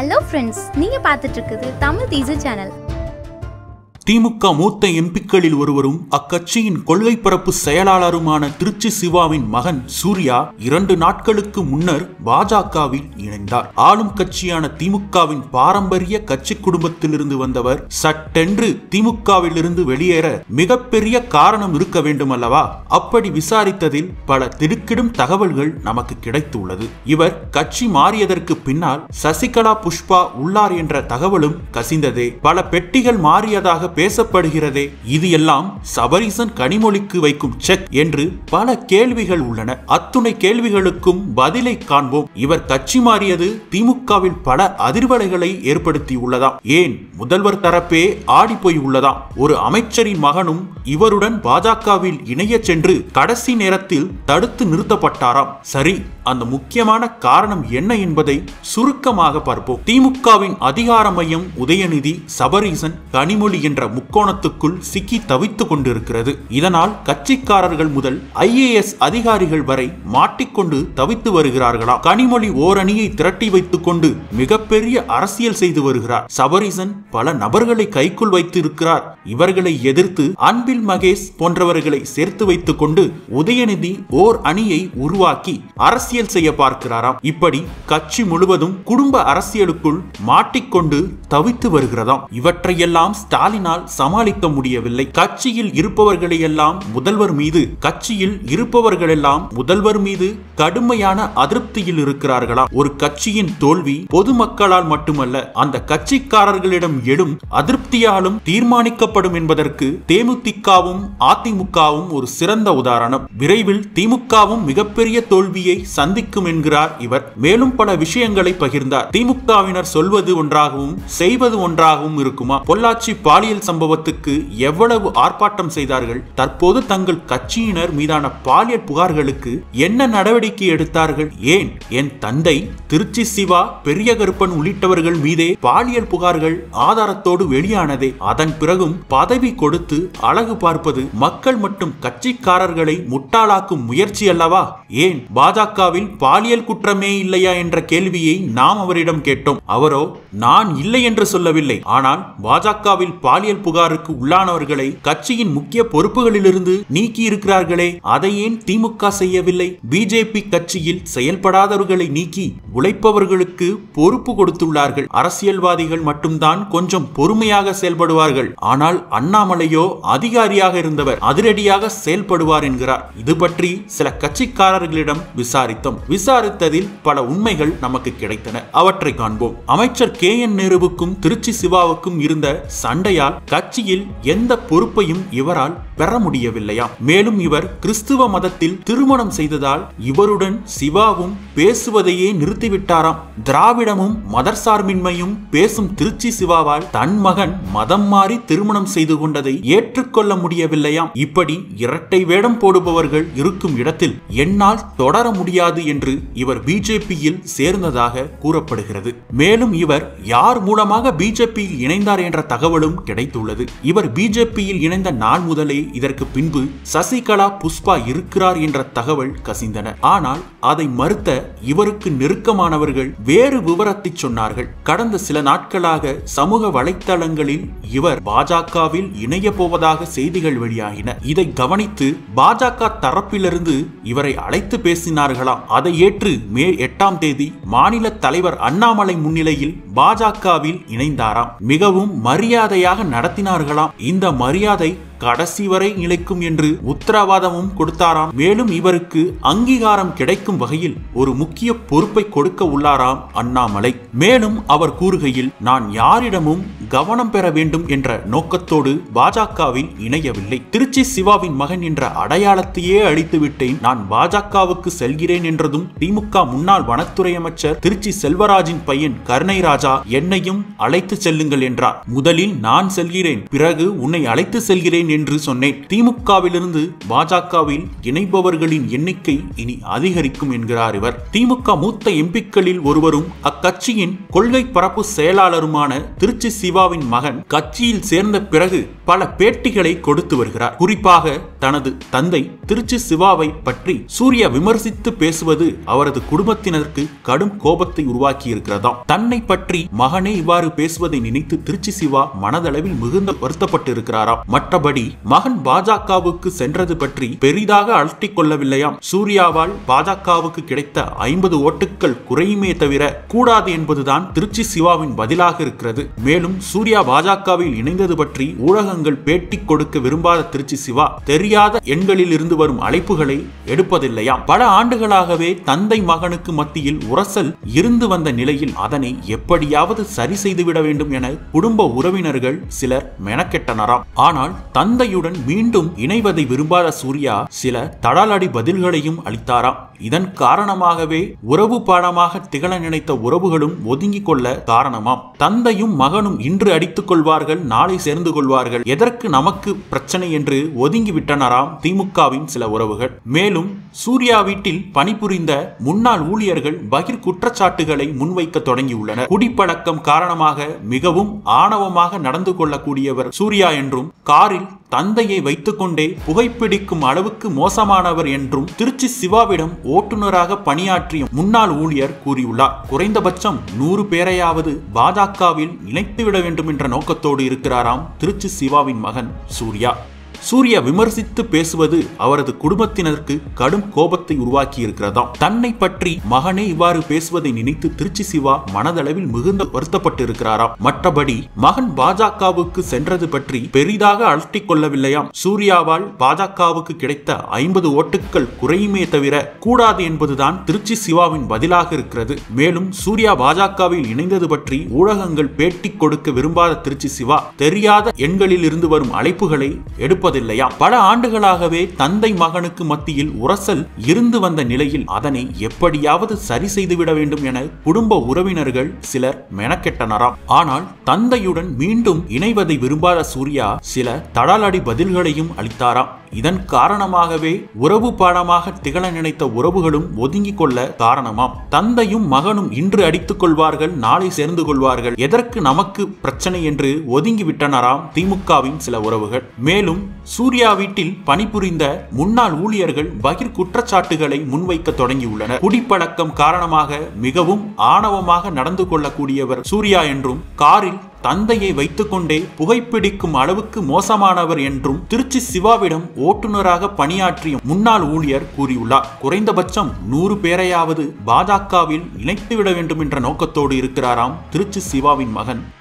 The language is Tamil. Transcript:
ஹலோ ஃப்ரெண்ட்ஸ் நீங்க பார்த்துட்டு இருக்குது தமிழ் டீசர் சேனல் திமுக மூத்த எம்பிக்களில் ஒருவரும் அக்கட்சியின் கொள்கை பரப்பு செயலாளருமான திருச்சி சிவாவின் மகன் சூர்யா இரண்டு நாட்களுக்கு முன்னர் பாஜகவில் இணைந்தார் ஆளும் கட்சியான திமுகவின் பாரம்பரிய கட்சி குடும்பத்திலிருந்து வந்தவர் சட்டென்று திமுகவில் இருந்து வெளியேற மிகப்பெரிய காரணம் இருக்க வேண்டும் அல்லவா அப்படி விசாரித்ததில் பல திடுக்கிடும் தகவல்கள் நமக்கு கிடைத்துள்ளது இவர் கட்சி மாறியதற்கு பின்னால் சசிகலா புஷ்பா உள்ளார் என்ற தகவலும் கசிந்ததே பல பெட்டிகள் மாறியதாக பேசப்படுகிறதே இது எல்லாம் சபரிசன் கனிமொழிக்கு வைக்கும் செக் என்று பல கேள்விகள் உள்ளன அத்துணை கேள்விகளுக்கும் பதிலை காண்போம் இவர் கட்சி மாறியது திமுகவில் பல அதிர்வலைகளை ஏற்படுத்தி உள்ளதாம் ஏன் முதல்வர் தரப்பே ஆடி போய் உள்ளதாம் ஒரு அமைச்சரின் மகனும் இவருடன் பாஜகவில் இணைய சென்று கடைசி நேரத்தில் தடுத்து நிறுத்தப்பட்டாராம் சரி அந்த முக்கியமான காரணம் என்ன என்பதை சுருக்கமாக பார்ப்போம் திமுகவின் அதிகார மையம் உதயநிதி சபரீசன் கனிமொழி என்ற முக்கோணத்துக்குள் சிக்கி தவித்துக் கொண்டிருக்கிறது இதனால் கட்சிக்காரர்கள் முதல் ஐஏஎஸ் அதிகாரிகள் வரை மாட்டிக்கொண்டு தவித்து வருகிறார்களாம் கனிமொழி ஓரணியை திரட்டி வைத்துக் கொண்டு மிகப்பெரிய அரசியல் செய்து வருகிறார் சபரீசன் பல நபர்களை கைக்குள் வைத்து இருக்கிறார் இவர்களை எதிர்த்து அன்பில் மகேஷ் போன்றவர்களை சேர்த்து வைத்துக் கொண்டு உதயநிதி ஓர் அணியை உருவாக்கி அரசியல் செய்ய பார்க்கிறாராம் இப்படி கட்சி முழுவதும் குடும்ப அரசியலுக்குள் மாட்டிக்கொண்டு தவித்து வருகிறதாம் இவற்றையெல்லாம் ஸ்டாலினால் சமாளிக்க முடியவில்லை கட்சியில் இருப்பவர்களை எல்லாம் முதல்வர் மீது கட்சியில் இருப்பவர்களெல்லாம் முதல்வர் மீது கடுமையான அதிருப்தியில் இருக்கிறார்களாம் ஒரு கட்சியின் தோல்வி பொதுமக்களால் மட்டுமல்ல அந்த கட்சிக்காரர்களிடம் எழும் அதிருப்தியாலும் தீர்மானிக்கப்படும் என்பதற்கு தேமுதிகவும் அதிமுகவும் ஒரு சிறந்த உதாரணம் விரைவில் திமுகவும் மிகப்பெரிய தோல்வியை சந்திக்கும் என்கிறார் இவர் மேலும் பல விஷயங்களை பகிர்ந்தார் திமுகவினர் சொல்வது ஒன்றாகவும் செய்வது ஒன்றாகவும் இருக்குமா பொள்ளாச்சி பாலியல் சம்பவத்துக்கு எவ்வளவு ஆர்ப்பாட்டம் செய்தார்கள் தற்போது தங்கள் கட்சியினர் மீதான பாலியல் புகார்களுக்கு என்ன நடவடிக்கை எடுத்தார்கள் ஏன் என் தந்தை திருச்சி சிவா பெரிய கருப்பன் உள்ளிட்டவர்கள் மீதே பாலியல் புகார்கள் ஆதாரத்தோடு வெளியானதே அதன் பிறகும் பதவி கொடுத்து அழகு பார்ப்பது மக்கள் மற்றும் கட்சிக்காரர்களை முட்டாளாக்கும் முயற்சி அல்லவா ஏன் பாஜகவில் பாலியல் குற்றமே இல்லையா என்ற கேள்வியை நாம் அவரிடம் கேட்டோம் அவரோ நான் இல்லை என்று சொல்லவில்லை ஆனால் பாஜகவில் பாலியல் புகாருக்கு உள்ளானவர்களை கட்சியின் முக்கிய பொறுப்புகளிலிருந்து நீக்கி இருக்கிறார்களே அதை ஏன் திமுக செய்யவில்லை பிஜேபி கட்சியில் செயல்படாதவர்களை நீக்கி உழைப்பவர்களுக்கு பொறுப்பு கொடுத்துள்ளார்கள் அரசியல்வாதிகள் மட்டும்தான் கொஞ்சம் பொறுமையாக செயல்படுவார்கள் ஆனால் அண்ணாமலையோ அதிகாரியாக இருந்தவர் அதிரடியாக செயல்படுவார் என்கிறார் இது பற்றி சில கட்சிக்காரர்களிடம் விசாரித்தோம் விசாரித்ததில் பல உண்மைகள் நமக்கு கிடைத்தன அவற்றை காண்போம் அமைச்சர் கே என் நேருவுக்கும் திருச்சி சிவாவுக்கும் இருந்த சண்டையால் கட்சியில் எந்த பொறுப்பையும் இவரால் பெற முடியவில்லையாம் மேலும் இவர் கிறிஸ்துவ மதத்தில் திருமணம் செய்ததால் இவருடன் சிவாவும் பேசுவதையே நிறுத்திவிட்டாராம் திராவிடமும் மதர்சார்பின்மையும் பேசும் திருச்சி சிவாவால் தன் மகன் மதம் மாறி திருமணம் செய்து கொண்டதை ஏற்றுக்கொள்ள முடியவில்லையாம் இப்படி இரட்டை வேடம் போடுபவர்கள் இருக்கும் இடத்தில் என்னால் தொடர முடியாது என்று இவர் பிஜேபியில் சேர்ந்ததாக கூறப்படுகிறது மேலும் இவர் யார் மூலமாக பிஜேபியில் இணைந்தார் என்ற தகவலும் கிடைத்துள்ளது இவர் பிஜேபியில் இணைந்த நாள் முதலே இதற்கு பின்பு சசிகலா புஷ்பா இருக்கிறார் என்ற தகவல் கசிந்தன ஆனால் அதை மறுத்த இவருக்கு நெருக்கமானவர்கள் வேறு விவரத்தை சொன்னார்கள் கடந்த சில நாட்களாக சமூக வலைத்தளங்களில் இவர் பாஜகவில் இணைய போவதாக செய்திகள் வெளியாகின இதை கவனித்து பாஜக தரப்பிலிருந்து இவரை அழைத்து பேசினார்களாம் அதை ஏற்று மே எட்டாம் தேதி மாநில தலைவர் அண்ணாமலை முன்னிலையில் பாஜகவில் இணைந்தாராம் மிகவும் மரியாதையாக நடத்தினார்களாம் இந்த மரியாதை கடைசி வரை நிலைக்கும் என்று உத்தரவாதமும் கொடுத்தாராம் மேலும் இவருக்கு அங்கீகாரம் கிடைக்கும் வகையில் ஒரு முக்கிய பொறுப்பை கொடுக்க உள்ளாராம் அண்ணாமலை மேலும் அவர் கூறுகையில் நான் யாரிடமும் கவனம் பெற வேண்டும் என்ற நோக்கத்தோடு பாஜகவில் இணையவில்லை திருச்சி சிவாவின் மகன் என்ற அடையாளத்தையே அழித்து விட்டேன் நான் பாஜகவுக்கு செல்கிறேன் என்றதும் திமுக முன்னாள் வனத்துறை அமைச்சர் திருச்சி செல்வராஜின் பையன் கருணை ராஜா என்னையும் அழைத்து செல்லுங்கள் என்றார் முதலில் நான் செல்கிறேன் பிறகு உன்னை அழைத்து செல்கிறேன் என்று சொன்னேன் திமுகவிலிருந்து பாஜகவில் இணைப்பவர்களின் எண்ணிக்கை இனி அதிகரிக்கும் என்கிறார் இவர் திமுக மூத்த எம்பிக்களில் ஒருவரும் அக்கட்சியின் கொள்கை பரப்பு செயலாளருமான திருச்சி சிவாவின் மகன் கட்சியில் சேர்ந்த பிறகு பல பேட்டிகளை கொடுத்து வருகிறார் குறிப்பாக தனது தந்தை திருச்சி சிவாவை பற்றி சூர்யா விமர்சித்து பேசுவது அவரது குடும்பத்தினருக்கு கடும் கோபத்தை உருவாக்கி இருக்கிறதாம் தன்னை பற்றி மகனே இவ்வாறு பேசுவதை நினைத்து திருச்சி சிவா மனதளவில் மிகுந்த வருத்தப்பட்டு இருக்கிறாராம் மற்றபடி மகன் பாஜகவுக்கு சென்றது பற்றி பெரிதாக அலட்டிக் கொள்ளவில்லையாம் சூர்யாவால் பாஜகவுக்கு கிடைத்த ஐம்பது ஓட்டுகள் குறையுமே தவிர கூடாது என்பதுதான் திருச்சி சிவாவின் பதிலாக இருக்கிறது மேலும் சூர்யா பாஜகவில் இணைந்தது பற்றி ஊடகங்கள் பேட்டி கொடுக்க விரும்பாத திருச்சி சிவா தெரியாத எண்களில் இருந்து வரும் அழைப்புகளை எடுப்பதில்லையாம் பல ஆண்டுகளாகவே தந்தை மகனுக்கு மத்தியில் உரசல் இருந்து வந்த நிலையில் அதனை எப்படியாவது சரி செய்துவிட வேண்டும் என குடும்ப உறவினர்கள் சிலர் மெனக்கெட்டனராம் ஆனால் தந்தையுடன் மீண்டும் இணைவதை விரும்பாத சூர்யா சில தடாலடி பதில்களையும் அளித்தாராம் இதன் காரணமாகவே உறவு பாடமாக திகழ நினைத்த உறவுகளும் ஒதுங்கிக் கொள்ள காரணமாம் தந்தையும் மகனும் இன்று அடித்துக் கொள்வார்கள் நாளை சேர்ந்து கொள்வார்கள் எதற்கு நமக்கு பிரச்சனை என்று ஒதுங்கி விட்டனராம் திமுகவின் சில உறவுகள் மேலும் சூர்யா வீட்டில் பணிபுரிந்த முன்னாள் ஊழியர்கள் பகிர் குற்றச்சாட்டுகளை முன்வைக்க தொடங்கியுள்ளனர் குடிப்பழக்கம் காரணமாக மிகவும் ஆணவமாக நடந்து கொள்ளக்கூடியவர் சூர்யா என்றும் காரில் தந்தையை வைத்துக்கொண்டே புகைப்பிடிக்கும் அளவுக்கு மோசமானவர் என்றும் திருச்சி சிவாவிடம் ஓட்டுநராக பணியாற்றிய முன்னாள் ஊழியர் கூறியுள்ளார் குறைந்தபட்சம் நூறு பேரையாவது பாஜகவில் இணைத்துவிட வேண்டும் என்ற நோக்கத்தோடு இருக்கிறாராம் திருச்சி சிவாவின் மகன் சூர்யா சூர்யா விமர்சித்து பேசுவது அவரது குடும்பத்தினருக்கு கடும் கோபத்தை உருவாக்கி இருக்கிறதாம் தன்னை பற்றி மகனே இவ்வாறு பேசுவதை நினைத்து திருச்சி சிவா மனதளவில் மிகுந்த வருத்தப்பட்டு இருக்கிறாராம் மற்றபடி மகன் பாஜகவுக்கு சென்றது பற்றி பெரிதாக அலட்டிக் கொள்ளவில்லையாம் சூர்யாவால் பாஜகவுக்கு கிடைத்த ஐம்பது ஓட்டுகள் குறையுமே தவிர கூடாது என்பதுதான் திருச்சி சிவாவின் பதிலாக இருக்கிறது மேலும் சூர்யா பாஜகவில் இணைந்தது பற்றி ஊடகங்கள் பேட்டி கொடுக்க விரும்பாத திருச்சி சிவா தெரியாத எண்களில் இருந்து வரும் அழைப்புகளை எடுப்ப இருப்பதில்லையாம் பல ஆண்டுகளாகவே தந்தை மகனுக்கு மத்தியில் உரசல் இருந்து வந்த நிலையில் அதனை எப்படியாவது சரி செய்துவிட வேண்டும் என குடும்ப உறவினர்கள் சிலர் மெனக்கெட்டனராம் ஆனால் தந்தையுடன் மீண்டும் இணைவதை விரும்பாத சூர்யா சில தடாலடி பதில்களையும் அளித்தாராம் இதன் காரணமாகவே உறவு பாடமாக திகழ நினைத்த உறவுகளும் ஒதுங்கிக் கொள்ள காரணமாம் தந்தையும் மகனும் இன்று அடித்துக் கொள்வார்கள் நாளை சேர்ந்து கொள்வார்கள் எதற்கு நமக்கு பிரச்சனை என்று ஒதுங்கி விட்டனராம் திமுகவின் சில உறவுகள் மேலும் சூர்யா வீட்டில் பணிபுரிந்த முன்னாள் ஊழியர்கள் பகிர் குற்றச்சாட்டுகளை முன்வைக்க தொடங்கியுள்ளனர் குடிப்பழக்கம் காரணமாக மிகவும் ஆணவமாக நடந்து கொள்ளக்கூடியவர் சூர்யா என்றும் காரில் தந்தையை வைத்துக்கொண்டே புகைப்பிடிக்கும் அளவுக்கு மோசமானவர் என்றும் திருச்சி சிவாவிடம் ஓட்டுநராக பணியாற்றிய முன்னாள் ஊழியர் கூறியுள்ளார் குறைந்தபட்சம் நூறு பேரையாவது பாஜகவில் இணைத்துவிட வேண்டும் என்ற நோக்கத்தோடு இருக்கிறாராம் திருச்சி சிவாவின் மகன்